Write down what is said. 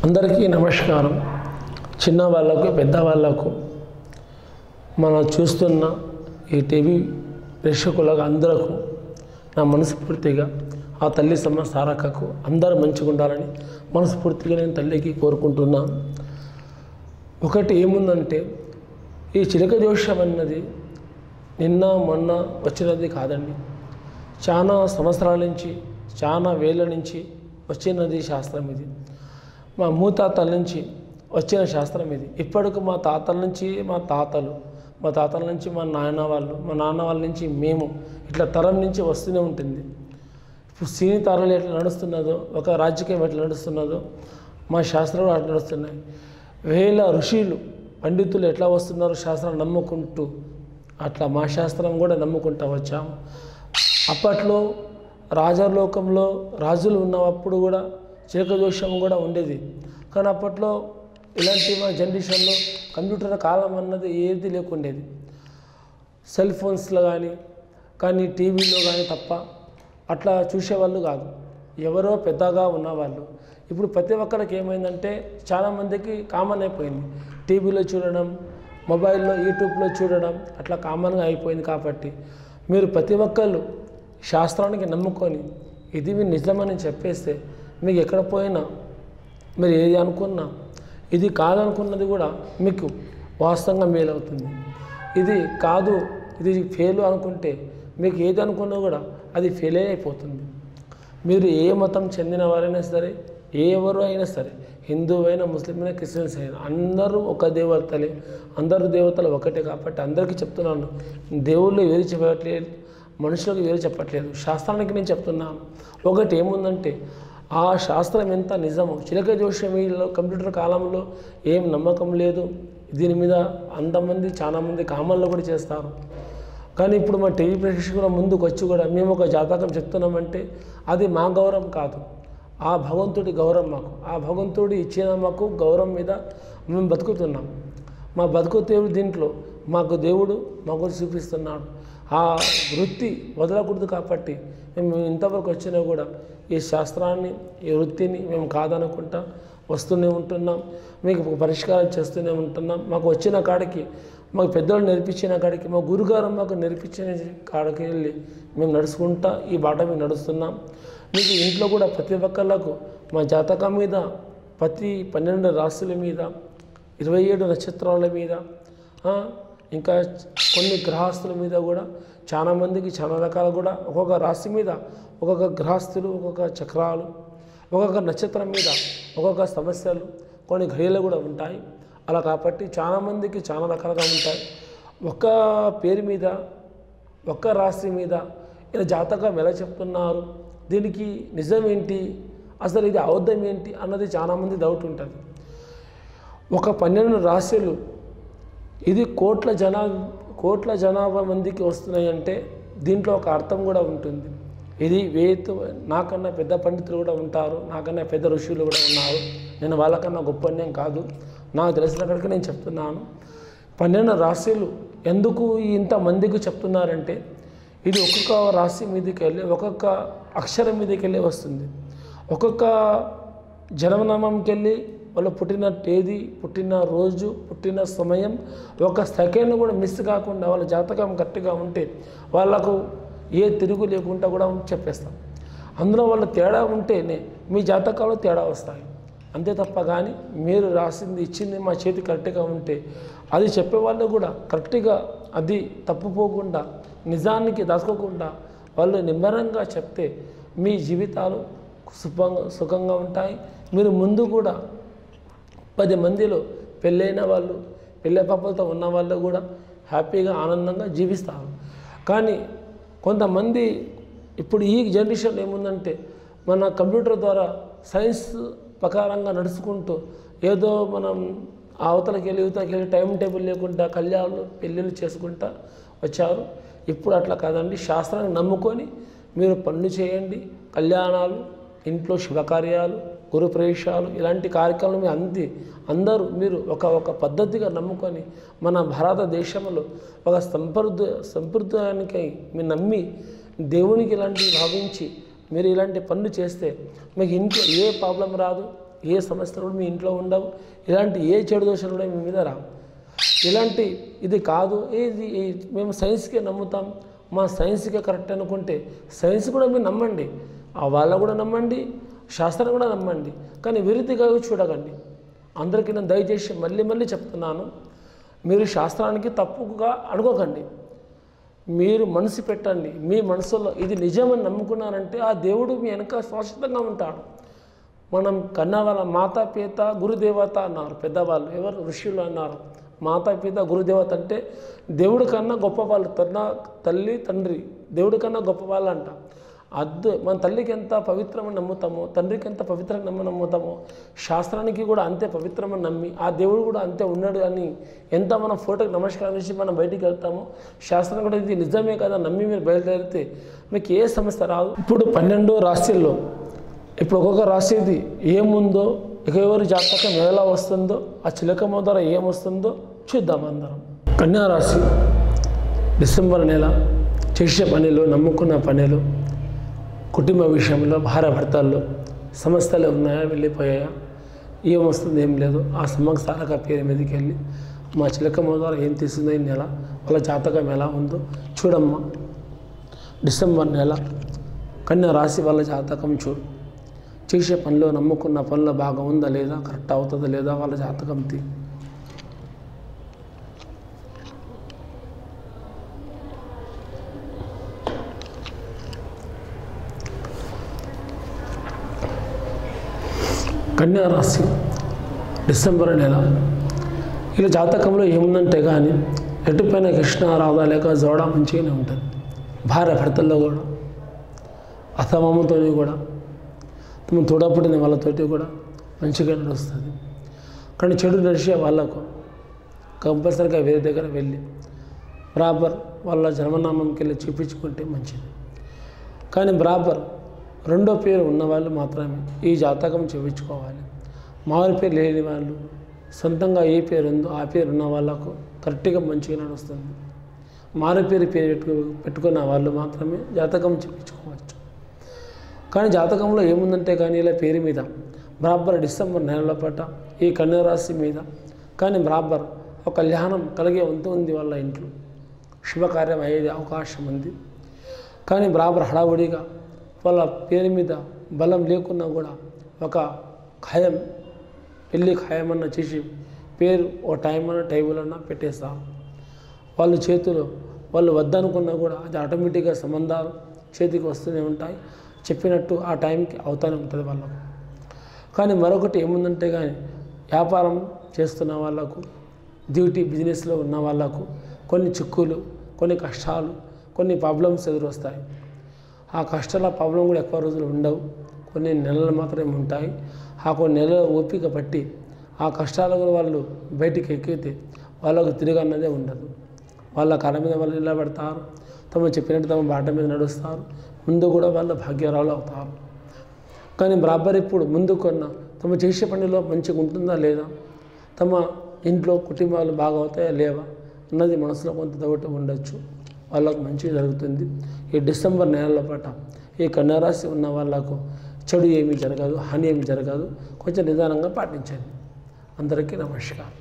అందరికీ నమస్కారం చిన్న వాళ్ళకు పెద్ద వాళ్ళకు మనం చూస్తున్న ఈ టీవీ ప్రేక్షకులకు అందరకు నా మనస్ఫూర్తిగా ఆ తల్లి సమ్మ సారకకు అందరూ మంచిగా ఉండాలని మనస్ఫూర్తిగా నేను తల్లికి కోరుకుంటున్నాను ఒకటి ఏముందంటే ఈ చిలక జోష్యం అన్నది నిన్న మొన్న వచ్చినది కాదండి చాలా సంవత్సరాల నుంచి చాలా వేల నుంచి వచ్చినది శాస్త్రం ఇది మా మూతాతల నుంచి వచ్చిన శాస్త్రం ఇది ఇప్పటికి మా తాతల నుంచి మా తాతలు మా తాతల నుంచి మా నాయన వాళ్ళు మా నాన్న వాళ్ళ నుంచి మేము ఇట్లా తరం నుంచి వస్తూనే ఉంటుంది ఇప్పుడు సినీ తరాలు ఎట్లా నడుస్తున్నదో ఒక రాజకీయం ఎట్లా నడుస్తున్నదో మా శాస్త్రాలు అట్లా నడుస్తున్నాయి వేల ఋషులు పండితులు ఎట్లా వస్తున్నారో శాస్త్రం నమ్ముకుంటూ అట్లా మా శాస్త్రం కూడా నమ్ముకుంటూ వచ్చాము అప్పట్లో రాజలోకంలో రాజులు ఉన్నప్పుడు కూడా చిలక జోష్యం కూడా ఉండేది కానీ అప్పట్లో ఇలాంటి మన జనరేషన్లో కంప్యూటర్ కాలం అన్నది ఏది లేకుండేది సెల్ ఫోన్స్లో కానీ కానీ టీవీలో కానీ తప్ప అట్లా చూసేవాళ్ళు కాదు ఎవరో పెద్దగా ఉన్నవాళ్ళు ఇప్పుడు ప్రతి ఒక్కరికి ఏమైందంటే చాలామందికి కామన్ అయిపోయింది టీవీలో చూడడం మొబైల్లో యూట్యూబ్లో చూడడం అట్లా కామన్గా అయిపోయింది కాబట్టి మీరు ప్రతి ఒక్కళ్ళు శాస్త్రానికి నమ్ముకొని ఇది మీ నిజమని చెప్పేస్తే మీకు ఎక్కడ పోయినా మీరు ఏది అనుకున్నా ఇది కాదనుకున్నది కూడా మీకు వాస్తవంగా మేలవుతుంది ఇది కాదు ఇది ఫెయిల్ అనుకుంటే మీకు ఏది అనుకున్నా కూడా అది ఫెయిల్ అయిపోతుంది మీరు ఏ మతం చెందిన వారైనా సరే ఏ ఎవరు అయినా సరే హిందూ అయినా ముస్లిం అయినా క్రిస్టియన్స్ అయినా అందరూ ఒక దేవతలే అందరు దేవతలు ఒకటే కాబట్టి అందరికీ చెప్తున్నాను దేవుళ్ళు వేరు చెప్పట్లేదు మనుషులకు వేరు చెప్పట్లేదు శాస్త్రానికి నేను చెప్తున్నాను ఒకటి ఏముందంటే ఆ శాస్త్రం ఎంత నిజమో చిలక జోష్యం ఈ కంప్యూటర్ కాలంలో ఏం నమ్మకం లేదు దీని మీద అంతమంది చాలామంది కామన్లు కూడా చేస్తారు కానీ ఇప్పుడు మా టీవీ ప్రేక్షకుల ముందుకు వచ్చి కూడా మేము ఒక జాతకం చెప్తున్నామంటే అది మా గౌరవం కాదు ఆ భగవంతుడి గౌరవం మాకు ఆ భగవంతుడి ఇచ్చిన మాకు గౌరవం మీద మేము బతుకుతున్నాం మా బతుకు దేవుడు దీంట్లో మాకు దేవుడు మాకు చూపిస్తున్నాడు ఆ వృత్తి వదలకూడదు కాబట్టి మేము ఇంతవరకు వచ్చినా కూడా ఈ శాస్త్రాన్ని ఈ వృత్తిని మేము కాదనుకుంటా వస్తూనే ఉంటున్నాం మీకు పరిష్కారం చేస్తూనే ఉంటున్నాం మాకు వచ్చిన కాడికి మాకు పెద్దోళ్ళు నేర్పించిన కాడికి మా గురుగారు మాకు నేర్పించిన కాడికి వెళ్ళి మేము నడుచుకుంటా ఈ బాట మీద నడుస్తున్నాం మీకు ఇంట్లో కూడా ప్రతి ఒక్కళ్ళకు మా జాతకం మీద ప్రతి పన్నెండు రాశుల మీద ఇరవై ఏడు నక్షత్రాల మీద ఆ, ఇంకా కొన్ని గ్రహస్తుల మీద కూడా చాలా మందికి చాలా రకాలు కూడా ఒక్కొక్క రాశి మీద ఒక్కొక్క గ్రహస్తులు ఒక్కొక్క చక్రాలు ఒక్కొక్క నక్షత్రం మీద ఒక్కొక్క సమస్యలు కొన్ని ఘడియలు కూడా ఉంటాయి అలా కాబట్టి చాలామందికి చాలా రకాలుగా ఉంటాయి ఒక్క పేరు మీద ఒక్క రాశి మీద ఇలా జాతకం ఎలా చెప్తున్నారు దీనికి నిజం ఏంటి అసలు ఇది అబద్ధం ఏంటి అన్నది చాలామంది డౌట్ ఉంటుంది ఒక పన్నెండు రాశులు ఇది కోట్ల జనా కోట్ల జనాభా మందికి వస్తున్నాయి అంటే దీంట్లో ఒక అర్థం కూడా ఉంటుంది ఇది వేతు నాకన్నా పెద్ద పండితులు కూడా ఉంటారు నాకన్నా పెద్ద ఋషులు కూడా ఉన్నారు నేను వాళ్ళకన్నా గొప్పనేం కాదు నాకు తెలిసిన కాడికి నేను చెప్తున్నాను పన్నెండు రాశులు ఎందుకు ఇంతమందికి చెప్తున్నారంటే ఇది ఒక్కొక్క రాశి మీదకి వెళ్ళి ఒక్కొక్క అక్షరం మీదకి వెళ్ళి వస్తుంది ఒక్కొక్క జన్మనామంకి వెళ్ళి వాళ్ళు పుట్టిన తేదీ పుట్టిన రోజు పుట్టిన సమయం ఒక సెకండ్ కూడా మిస్ కాకుండా వాళ్ళ జాతకం కరెక్ట్గా ఉంటే వాళ్ళకు ఏ తిరుగు లేకుండా కూడా చెప్పేస్తాం అందులో వాళ్ళ తేడా ఉంటేనే మీ జాతకాలు తేడా వస్తాయి అంతే తప్ప కానీ మీరు రాసింది ఇచ్చింది మా చేతి కరెక్ట్గా ఉంటే అది చెప్పేవాళ్ళు కూడా కరెక్ట్గా అది తప్పుపోకుండా నిజానికి దాచుకోకుండా వాళ్ళు నిమ్మరంగా చెప్తే మీ జీవితాలు సుఖంగా సుఖంగా ఉంటాయి మీరు ముందు కూడా పది మందిలో పెళ్ళైన వాళ్ళు పెళ్ళ పాపలతో ఉన్న వాళ్ళు కూడా హ్యాపీగా ఆనందంగా జీవిస్తారు కానీ కొంతమంది ఇప్పుడు ఈ జనరేషన్ ఏముందంటే మన కంప్యూటర్ ద్వారా సైన్స్ ప్రకారంగా నడుచుకుంటూ ఏదో మనం ఆ అవతలకి వెళ్ళి యువతలకి వెళ్ళి టైం టేబుల్ లేకుండా కళ్యాణాలు పెళ్ళిళ్ళు చేసుకుంటా వచ్చారు ఇప్పుడు అట్లా కాదండి శాస్త్రాన్ని నమ్ముకొని మీరు పనులు చేయండి కళ్యాణాలు ఇంట్లో శుభకార్యాలు గురు ప్రవేశాలు ఇలాంటి కార్యక్రమాలు మీ అంది అందరూ మీరు ఒక ఒక పద్ధతిగా నమ్ముకొని మన భారతదేశంలో ఒక సంప్రద సంప్రదాయానికి మీరు నమ్మి దేవునికి ఇలాంటివి భావించి మీరు ఇలాంటి పనులు చేస్తే మీకు ఇంట్లో ఏ ప్రాబ్లం రాదు ఏ సమస్యలు కూడా మీ ఇంట్లో ఉండవు ఇలాంటి ఏ చెడు దోషాలు కూడా మీ మీద రావు ఇలాంటి ఇది కాదు ఇది ఈ- మేము సైన్స్కే నమ్ముతాం మా సైన్స్కే కరెక్ట్ అనుకుంటే సైన్స్ కూడా మీరు నమ్మండి ఆ వాళ్ళ కూడా నమ్మండి శాస్త్రం కూడా నమ్మండి కానీ విరుద్ధిగా చూడకండి అందరికీ నేను దయచేసి మళ్ళీ మళ్ళీ చెప్తున్నాను మీరు శాస్త్రానికి తప్పుగా అనుకోకండి మీరు మనసు పెట్టండి మీ మనసులో ఇది నిజమని నమ్ముకున్నారంటే ఆ దేవుడు మీ వెనక శాశ్వతంగా ఉంటాడు మనం కన్నా వాళ్ళ మాతా పిత గురుదేవత అన్నారు పెద్దవాళ్ళు ఎవరు ఋషులు అన్నారు మాతా పిత గురుదేవత అంటే దేవుడి కన్నా గొప్ప వాళ్ళు తన తల్లి తండ్రి దేవుడి కన్నా గొప్ప వాళ్ళు అంట అద్దు మన తల్లికి ఎంత పవిత్రమని నమ్ముతామో తండ్రికి ఎంత పవిత్రంగా నమ్మ నమ్ముతామో శాస్త్రానికి కూడా అంతే పవిత్రమని నమ్మి ఆ దేవుడు కూడా అంతే ఉన్నాడు అని ఎంత మనం ఫోటోకి నమస్కారం చేసి మనం బయటికి వెళ్తామో శాస్త్రం కూడా ఇది నిజమే కదా నమ్మి మీరు బయలుదేరితే మీకు ఏ సమస్య రాదు ఇప్పుడు పన్నెండు రాశిల్లో ఇప్పుడు ఒక్కొక్క రాశిది ఏముందో ఇక ఎవరి జాతకం ఎలా వస్తుందో ఆ చిలకమ్మ ద్వారా ఏమొస్తుందో చూద్దాం అందరం కన్యా రాశి డిసెంబర్ నెల చేసే పనిలో నమ్ముకున్న పనిలో కుటుంబ విషయంలో భార్య భర్తల్లో సమస్యలు ఉన్నాయా వెళ్ళిపోయాయా ఏమొస్తుంది ఏం లేదు ఆ సంవత్సరాల పేరు మీదకి వెళ్ళి మా చిలకమ్మ ద్వారా ఏం తీసిందో ఈ నెల వాళ్ళ జాతకం ఎలా ఉందో చూడమ్మా డిసెంబర్ నెల కన్యా రాశి వాళ్ళ జాతకం చూడు చేసే పనిలో నమ్ముకున్న పనిలో బాగా ఉందా లేదా కరెక్ట్ అవుతుందా లేదా వాళ్ళ జాతకం తీ కన్యా రాశి డిసెంబర్ నెల ఇలా జాతకంలో ఏముందంటే కానీ ఎటుపైన కృష్ణ రాధా లేక జోడ మంచిగానే ఉంటుంది భార్య భర్తల్లో కూడా అసమముతో కూడా తమ తోడపుట్టిన వాళ్ళతోటి కూడా మంచిగా నడుస్తుంది కానీ చెడు నడిచే వాళ్ళకు కంపల్సరీగా వేరే దగ్గర వెళ్ళి బరాబర్ వాళ్ళ జన్మనామంకి వెళ్ళి చూపించుకుంటే మంచిది కానీ బరాబర్ రెండో పేరు ఉన్నవాళ్ళు మాత్రమే ఈ జాతకం చూపించుకోవాలి మామూలు పేరు లేని వాళ్ళు సొంతంగా ఏ పేరు ఉందో ఆ పేరు ఉన్న వాళ్ళకు కరెక్ట్గా మంచిగా నడుస్తుంది మారు పేరు పేరు పెట్టు పెట్టుకున్న వాళ్ళు మాత్రమే జాతకం చూపించుకోవచ్చు కానీ జాతకంలో ఏముందంటే కానీ ఇలా పేరు మీద బరాబర్ డిసెంబర్ నెలల పాట ఈ కన్యరాశి మీద కానీ బరాబర్ ఒక కళ్యాణం కలిగే వంతు ఉంది వాళ్ళ ఇంట్లో శుభకార్యం అయ్యేది అవకాశం ఉంది కానీ బరాబర్ హడావుడిగా వాళ్ళ పేరు మీద బలం లేకున్నా కూడా ఒక ఖాయం పెళ్ళి ఖాయమన్న చేసి పేరు ఓ టైం అన్న టైబుల్ అన్న పెట్టేస్తారు వాళ్ళ చేతులు వాళ్ళు వద్దనుకున్నా కూడా అది ఆటోమేటిక్గా సంబంధాలు చేతికి వస్తూనే ఉంటాయి చెప్పినట్టు ఆ టైంకి అవుతానే ఉంటుంది వాళ్ళకు కానీ మరొకటి ఏముందంటే కానీ వ్యాపారం చేస్తున్న వాళ్ళకు డ్యూటీ బిజినెస్లో ఉన్న వాళ్ళకు కొన్ని చిక్కులు కొన్ని కష్టాలు కొన్ని ప్రాబ్లమ్స్ ఎదురొస్తాయి ఆ కష్టాల ప్రాబ్లం కూడా ఎక్కువ రోజులు ఉండవు కొన్ని నెలలు మాత్రమే ఉంటాయి ఆ కొన్ని నెలల ఓపిక పట్టి ఆ కష్టాలు కూడా వాళ్ళు బయటికి ఎక్కితే వాళ్ళకు తిరిగి అన్నదే ఉండదు వాళ్ళ కళ మీద వాళ్ళు నిలబడతారు తమ చెప్పినట్టు తమ బాట మీద నడుస్తారు ముందు కూడా వాళ్ళ భాగ్యరాలు అవుతారు కానీ బరాబర్ ఇప్పుడు ముందు కొన్న తమ చేసే పనిలో మంచిగా ఉంటుందా లేదా తమ ఇంట్లో కుటుంబాలు బాగా అవుతాయా లేవా అన్నది మనసులో కొంత డౌట్ ఉండొచ్చు వాళ్ళకు మంచిగా జరుగుతుంది ఈ డిసెంబర్ నెలలో పాట ఈ కన్యారాశి ఉన్న వాళ్ళకు చెడు ఏమీ జరగదు హాని ఏమీ జరగదు కొంచెం నిదానంగా పాటించండి అందరికీ నమస్కారం